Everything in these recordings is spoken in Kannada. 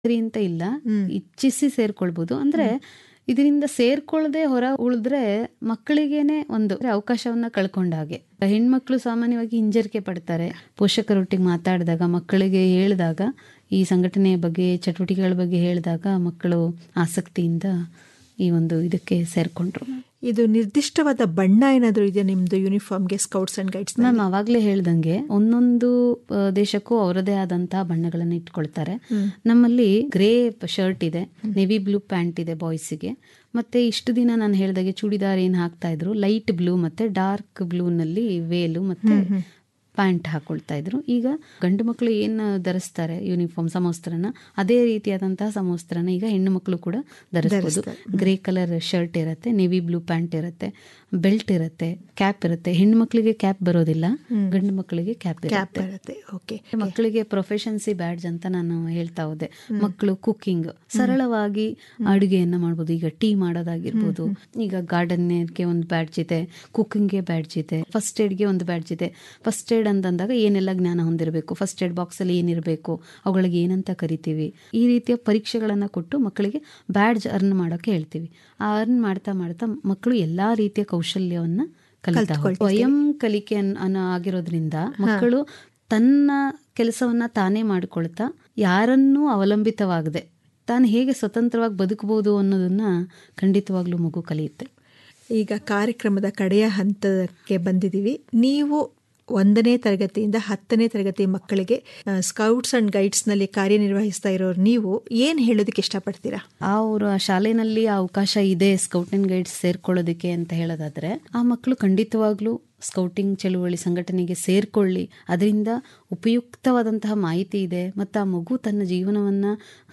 ಸರಿ ಅಂತ ಇಲ್ಲ ಇಚ್ಛಿಸಿ ಸೇರ್ಕೊಳ್ಬಹುದು ಅಂದ್ರೆ ಇದರಿಂದ ಸೇರ್ಕೊಳ್ಳದೆ ಹೊರ ಉಳಿದ್ರೆ ಮಕ್ಕಳಿಗೇನೆ ಒಂದು ಅವಕಾಶವನ್ನ ಕಳ್ಕೊಂಡ ಹಾಗೆ ಹೆಣ್ಮಕ್ಳು ಸಾಮಾನ್ಯವಾಗಿ ಹಿಂಜರಿಕೆ ಪಡ್ತಾರೆ ಪೋಷಕರೊಟ್ಟಿಗೆ ಮಾತಾಡಿದಾಗ ಮಕ್ಕಳಿಗೆ ಹೇಳಿದಾಗ ಈ ಸಂಘಟನೆಯ ಬಗ್ಗೆ ಚಟುವಟಿಕೆಗಳ ಬಗ್ಗೆ ಹೇಳಿದಾಗ ಮಕ್ಕಳು ಆಸಕ್ತಿಯಿಂದ ಈ ಒಂದು ಇದಕ್ಕೆ ಸೇರ್ಕೊಂಡ್ರು ಇದು ನಿರ್ದಿಷ್ಟವಾದ ಬಣ್ಣ ಏನಾದರೂ ಇದೆ ನಿಮ್ದು ಯೂನಿಫಾರ್ಮ್ಗೆ ಸ್ಕೌಟ್ಸ್ ಅಂಡ್ ಗೈಡ್ಸ್ ಮ್ಯಾಮ್ ಅವಾಗ್ಲೇ ಹೇಳ್ದಂಗೆ ಒಂದೊಂದು ಆ, ದೇಶಕ್ಕೂ ಅವರದೇ ಆದಂತಹ ಬಣ್ಣಗಳನ್ನ ಇಟ್ಕೊಳ್ತಾರೆ ನಮ್ಮಲ್ಲಿ ಗ್ರೇ ಶರ್ಟ್ ಇದೆ ನೆವಿ ಬ್ಲೂ ಪ್ಯಾಂಟ್ ಇದೆ ಬಾಯ್ಸಿಗೆ ಮತ್ತೆ ಇಷ್ಟು ದಿನ ನಾನು ಹೇಳ್ದಾಗೆ ಚೂಡಿದಾರ್ ಏನ್ ಹಾಕ್ತಾ ಇದ್ರು ಲೈಟ್ ಬ್ಲೂ ಮತ್ತೆ ಡಾರ್ಕ್ ಬ್ಲೂ ನಲ್ಲಿ ವೇಲು ಮತ್ತೆ ಪ್ಯಾಂಟ್ ಹಾಕೊಳ್ತಾ ಇದ್ರು ಈಗ ಗಂಡು ಮಕ್ಕಳು ಏನ್ ಧರಿಸ್ತಾರೆ ಯೂನಿಫಾರ್ಮ್ ಸಮವಸ್ತ್ರನ ಅದೇ ರೀತಿಯಾದಂತಹ ಸಮವಸ್ತ್ರನ ಈಗ ಹೆಣ್ಣು ಮಕ್ಕಳು ಕೂಡ ಧರಿಸಬಹುದು ಗ್ರೇ ಕಲರ್ ಶರ್ಟ್ ಇರುತ್ತೆ ನೆವಿ ಬ್ಲೂ ಪ್ಯಾಂಟ್ ಇರುತ್ತೆ ಬೆಲ್ಟ್ ಇರುತ್ತೆ ಕ್ಯಾಪ್ ಇರುತ್ತೆ ಹೆಣ್ಣು ಮಕ್ಕಳಿಗೆ ಕ್ಯಾಪ್ ಬರೋದಿಲ್ಲ ಗಂಡು ಮಕ್ಕಳಿಗೆ ಕ್ಯಾಪ್ ಕ್ಯಾಪ್ ಇರುತ್ತೆ ಬರುತ್ತೆ ಓಕೆ ಮಕ್ಕಳಿಗೆ ಪ್ರೊಫೆಷನ್ಸಿ ಬ್ಯಾಡ್ಜ್ ಅಂತ ನಾನು ಹೇಳ್ತಾ ಹೋದೆ ಮಕ್ಕಳು ಕುಕಿಂಗ್ ಸರಳವಾಗಿ ಅಡುಗೆಯನ್ನ ಮಾಡ್ಬೋದು ಈಗ ಟೀ ಮಾಡೋದಾಗಿರ್ಬೋದು ಈಗ ಗಾರ್ಡನ್ಗೆ ಒಂದು ಬ್ಯಾಡ್ಜ್ ಇದೆ ಕುಕಿಂಗ್ಗೆ ಬ್ಯಾಡ್ಜ್ ಇದೆ ಫಸ್ಟ್ ಏಡ್ಗೆ ಒಂದು ಬ್ಯಾಡ್ಜ್ ಇದೆ ಫಸ್ಟ್ ಏಡ್ ಅಂತಂದಾಗ ಏನೆಲ್ಲ ಜ್ಞಾನ ಹೊಂದಿರಬೇಕು ಫಸ್ಟ್ ಏಡ್ ಬಾಕ್ಸ್ ಅಲ್ಲಿ ಏನಿರಬೇಕು ಅವುಗಳಿಗೆ ಏನಂತ ಕರಿತೀವಿ ಈ ರೀತಿಯ ಪರೀಕ್ಷೆಗಳನ್ನ ಕೊಟ್ಟು ಮಕ್ಕಳಿಗೆ ಬ್ಯಾಡ್ಜ್ ಅರ್ನ್ ಮಾಡೋಕೆ ಹೇಳ್ತೀವಿ ಆ ಅರ್ನ್ ಮಾಡ್ತಾ ಮಾಡ್ತಾ ಮಕ್ಕಳು ಎಲ್ಲಾ ರೀತಿಯ ಕೌಶಲ್ಯವನ್ನ ಕಲಿತಾ ಹೋಗ್ತಾರೆ. ಸ್ವಯಂ ಕಲಿಕೆ ಅನ್- ಅನ್ನೋ ಆಗಿರೋದ್ರಿಂದ ಮಕ್ಕಳು ತನ್ನ ಕೆಲಸವನ್ನ ತಾನೇ ಮಾಡಿಕೊಳ್ತಾ ಯಾರನ್ನೂ ಅವಲಂಬಿತವಾಗದೆ ತಾನು ಹೇಗೆ ಸ್ವತಂತ್ರವಾಗಿ ಬದುಕಬಹುದು ಅನ್ನೋದನ್ನ ಖಂಡಿತವಾಗ್ಲೂ ಮಗು ಕಲಿಯುತ್ತೆ ಈಗ ಕಾರ್ಯಕ್ರಮದ ಕಡೆಯ ಹಂತಕ್ಕೆ ಬಂದಿದ್ದೀವಿ ನೀವು ಒಂದನೇ ತರಗತಿಯಿಂದ ಹತ್ತನೇ ತರಗತಿ ಮಕ್ಕಳಿಗೆ ಸ್ಕೌಟ್ಸ್ ಅಂಡ್ ಗೈಡ್ಸ್ನಲ್ಲಿ ಕಾರ್ಯನಿರ್ವಹಿಸ್ತಾ ಇರೋರು ನೀವು ಏನು ಹೇಳೋದಕ್ಕೆ ಇಷ್ಟಪಡ್ತೀರಾ ಅವ್ರ ಶಾಲೆನಲ್ಲಿ ಆ ಅವಕಾಶ ಇದೆ ಸ್ಕೌಟ್ ಅಂಡ್ ಗೈಡ್ಸ್ ಸೇರ್ಕೊಳ್ಳೋದಕ್ಕೆ ಅಂತ ಹೇಳೋದಾದ್ರೆ ಆ ಮಕ್ಕಳು ಖಂಡಿತವಾಗ್ಲೂ ಸ್ಕೌಟಿಂಗ್ ಚಳುವಳಿ ಸಂಘಟನೆಗೆ ಸೇರ್ಕೊಳ್ಳಿ ಅದರಿಂದ ಉಪಯುಕ್ತವಾದಂತಹ ಮಾಹಿತಿ ಇದೆ ಮತ್ತು ಆ ಮಗು ತನ್ನ ಜೀವನವನ್ನ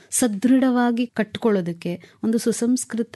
ಸದೃಢವಾಗಿ ಕಟ್ಕೊಳ್ಳೋದಕ್ಕೆ ಒಂದು ಸುಸಂಸ್ಕೃತ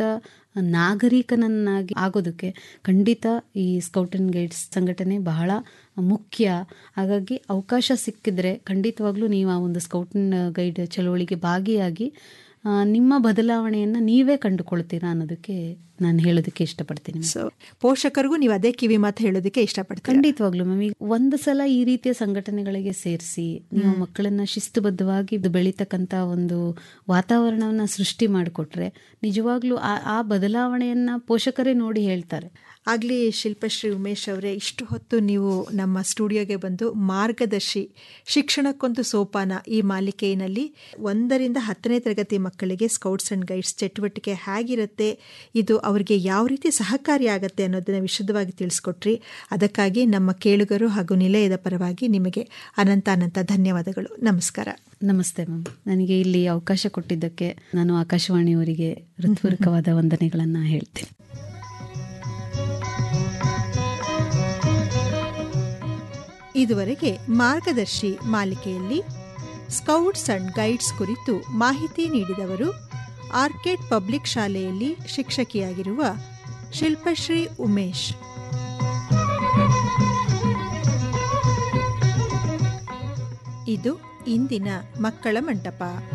ನಾಗರಿಕನನ್ನಾಗಿ ಆಗೋದಕ್ಕೆ ಖಂಡಿತ ಈ ಸ್ಕೌಟ್ ಅಂಡ್ ಗೈಡ್ಸ್ ಸಂಘಟನೆ ಬಹಳ ಮುಖ್ಯ ಹಾಗಾಗಿ ಅವಕಾಶ ಸಿಕ್ಕಿದ್ರೆ ಖಂಡಿತವಾಗ್ಲೂ ನೀವು ಆ ಒಂದು ಸ್ಕೌಟ್ ಅಂಡ್ ಗೈಡ್ ಚಳುವಳಿಗೆ ಭಾಗಿಯಾಗಿ ಆ, ನಿಮ್ಮ ಬದಲಾವಣೆಯನ್ನ ನೀವೇ ಕಂಡುಕೊಳ್ತೀರಾ ಅನ್ನೋದಕ್ಕೆ ನಾನು ಹೇಳೋದಕ್ಕೆ ಇಷ್ಟಪಡ್ತೀನಿ ಸೊ ಪೋಷಕರಿಗೂ ನೀವು ಅದೇ ಕಿವಿ ಮಾತು ಹೇಳೋದಕ್ಕೆ ಇಷ್ಟಪಡ್ತೀರಾ ಖಂಡಿತವಾಗ್ಲೂ ಮ್ಯಾಮ್ ಈಗ ಒಂದು ಸಲ ಈ ರೀತಿಯ ಸಂಘಟನೆಗಳಿಗೆ ಸೇರಿಸಿ ನೀವು ಮಕ್ಕಳನ್ನ ಶಿಸ್ತುಬದ್ಧವಾಗಿ ಇದು ಬೆಳೀತಕ್ಕಂತ ಒಂದು ವಾತಾವರಣವನ್ನ ಸೃಷ್ಟಿ ಮಾಡಿಕೊಟ್ರೆ ನಿಜವಾಗ್ಲೂ ಆ ಆ ಬದಲಾವಣೆಯನ್ನ ಪೋಷಕರೇ ನೋಡಿ ಹೇಳ್ತಾರೆ ಆಗಲಿ ಶಿಲ್ಪಶ್ರೀ ಉಮೇಶ್ ಅವರೇ ಇಷ್ಟು ಹೊತ್ತು ನೀವು ನಮ್ಮ ಸ್ಟುಡಿಯೋಗೆ ಬಂದು ಮಾರ್ಗದರ್ಶಿ ಶಿಕ್ಷಣಕ್ಕೊಂದು ಸೋಪಾನ ಈ ಮಾಲಿಕೆಯಲ್ಲಿ ಒಂದರಿಂದ ಹತ್ತನೇ ತರಗತಿ ಮಕ್ಕಳಿಗೆ ಸ್ಕೌಟ್ಸ್ ಅಂಡ್ ಗೈಡ್ಸ್ ಚಟುವಟಿಕೆ ಹೇಗಿರುತ್ತೆ ಇದು ಅವರಿಗೆ ಯಾವ ರೀತಿ ಸಹಕಾರಿಯಾಗತ್ತೆ ಅನ್ನೋದನ್ನ ವಿಶದವಾಗಿ ತಿಳಿಸ್ಕೊಟ್ರಿ ಅದಕ್ಕಾಗಿ ನಮ್ಮ ಕೇಳುಗರು ಹಾಗೂ ನಿಲಯದ ಪರವಾಗಿ ನಿಮಗೆ ಅನಂತ ಅನಂತ ಧನ್ಯವಾದಗಳು ನಮಸ್ಕಾರ ನಮಸ್ತೆ ಮ್ಯಾಮ್ ನನಗೆ ಇಲ್ಲಿ ಅವಕಾಶ ಕೊಟ್ಟಿದ್ದಕ್ಕೆ ನಾನು ಆಕಾಶವಾಣಿಯವರಿಗೆ ಹೃತ್ಪೂರ್ವಕವಾದ ವಂದನೆಗಳನ್ನ ಹೇಳ್ತೇನೆ ಇದುವರೆಗೆ ಮಾರ್ಗದರ್ಶಿ ಮಾಲಿಕೆಯಲ್ಲಿ ಸ್ಕೌಟ್ಸ್ ಅಂಡ್ ಗೈಡ್ಸ್ ಕುರಿತು ಮಾಹಿತಿ ನೀಡಿದವರು ಆರ್ಕೆಡ್ ಪಬ್ಲಿಕ್ ಶಾಲೆಯಲ್ಲಿ ಶಿಕ್ಷಕಿಯಾಗಿರುವ ಶಿಲ್ಪಶ್ರೀ ಉಮೇಶ್ ಇದು ಇಂದಿನ ಮಕ್ಕಳ ಮಂಟಪ